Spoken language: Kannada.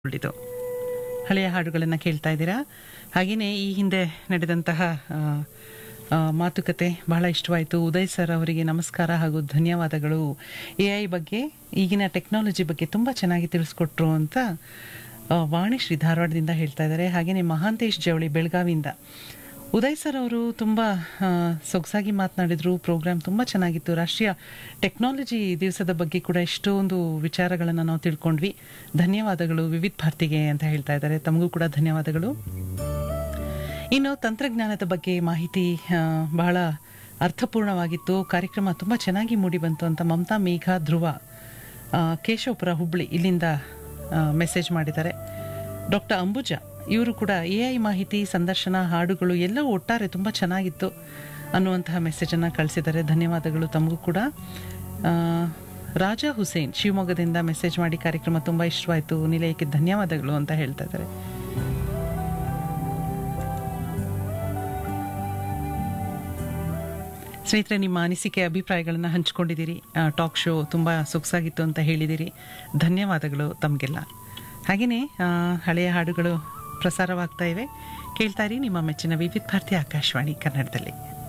ಉಳಿದು ಹಳೆಯ ಹಾಡುಗಳನ್ನು ಕೇಳ್ತಾ ಇದ್ದೀರಾ ಹಾಗೆಯೇ ಈ ಹಿಂದೆ ನಡೆದಂತಹ ಆ, ಆ, ಮಾತುಕತೆ ಬಹಳ ಇಷ್ಟವಾಯಿತು ಉದಯ್ ಸರ್ ಅವರಿಗೆ ನಮಸ್ಕಾರ ಹಾಗೂ ಧನ್ಯವಾದಗಳು ಎ ಐ ಬಗ್ಗೆ ಈಗಿನ ಟೆಕ್ನಾಲಜಿ ಬಗ್ಗೆ ತುಂಬ ಚೆನ್ನಾಗಿ ತಿಳಿಸ್ಕೊಟ್ರು ಅಂತ ಆ, ವಾಣಿ ಶ್ರೀ ಧಾರವಾಡದಿಂದ ಹೇಳ್ತಾ ಇದ್ದಾರೆ ಹಾಗೆಯೇ ಮಹಾಂತೇಶ್ ಜವಳಿ ಬೆಳಗಾವಿಯಿಂದ ಉದಯ್ ಸರ್ ಅವರು ತುಂಬ ಆ, ಸೊಗಸಾಗಿ ಮಾತನಾಡಿದರು ಪ್ರೋಗ್ರಾಮ್ ತುಂಬ ಚೆನ್ನಾಗಿತ್ತು ರಾಷ್ಟ್ರೀಯ ಟೆಕ್ನಾಲಜಿ ದಿವಸದ ಬಗ್ಗೆ ಕೂಡ ಎಷ್ಟೊಂದು ವಿಚಾರಗಳನ್ನು ನಾವು ತಿಳ್ಕೊಂಡ್ವಿ ಧನ್ಯವಾದಗಳು ವಿವಿಧ ಭಾರತಿಗೆ ಅಂತ ಹೇಳ್ತಾ ಇದ್ದಾರೆ ತಮಗೂ ಕೂಡ ಧನ್ಯವಾದಗಳು ಇನ್ನು ತಂತ್ರಜ್ಞಾನದ ಬಗ್ಗೆ ಮಾಹಿತಿ ಆ, ಬಹಳ ಅರ್ಥಪೂರ್ಣವಾಗಿತ್ತು ಕಾರ್ಯಕ್ರಮ ತುಂಬ ಚೆನ್ನಾಗಿ ಮೂಡಿ ಬಂತು ಅಂತ ಮಮತಾ ಮೇಘ ಧ್ರುವ ಆ, ಕೇಶವಪುರ ಹುಬ್ಳಿ ಇಲ್ಲಿಂದ ಮೆಸೇಜ್ ಮಾಡಿದ್ದಾರೆ ಡಾಕ್ಟರ್ ಅಂಬುಜಾ ಇವರು ಕೂಡ ಎ ಐ ಮಾಹಿತಿ ಸಂದರ್ಶನ ಹಾಡುಗಳು ಎಲ್ಲವೂ ಒಟ್ಟಾರೆ ತುಂಬ ಚೆನ್ನಾಗಿತ್ತು ಅನ್ನುವಂತಹ ಮೆಸೇಜನ್ನು ಕಳಿಸಿದ್ದಾರೆ ಧನ್ಯವಾದಗಳು ತಮಗೂ ಕೂಡ ಆ, ರಾಜಾ ಹುಸೇನ್ ಶಿವಮೊಗ್ಗದಿಂದ ಮೆಸೇಜ್ ಮಾಡಿ ಕಾರ್ಯಕ್ರಮ ತುಂಬ ಇಷ್ಟವಾಯಿತು ನಿಲಯಕ್ಕೆ ಧನ್ಯವಾದಗಳು ಅಂತ ಹೇಳ್ತಾ ಇದ್ದಾರೆ ಸ್ನೇಹಿತರೆ ನಿಮ್ಮ ಅನಿಸಿಕೆ ಅಭಿಪ್ರಾಯಗಳನ್ನು ಹಂಚ್ಕೊಂಡಿದ್ದೀರಿ ಟಾಕ್ ಶೋ ತುಂಬ ಸೊಗಸಾಗಿತ್ತು ಅಂತ ಹೇಳಿದ್ದೀರಿ ಧನ್ಯವಾದಗಳು ತಮಗೆಲ್ಲ ಹಾಗೆಯೇ ಆ, ಹಳೆಯ ಹಾಡುಗಳು ಪ್ರಸಾರವಾಗ್ತಾ ಇವೆ ಕೇಳ್ತಾ ಇರಿ ನಿಮ್ಮ ಮೆಚ್ಚಿನ ವಿವಿಧ ಭಾರತಿ ಆಕಾಶವಾಣಿ ಕನ್ನಡದಲ್ಲಿ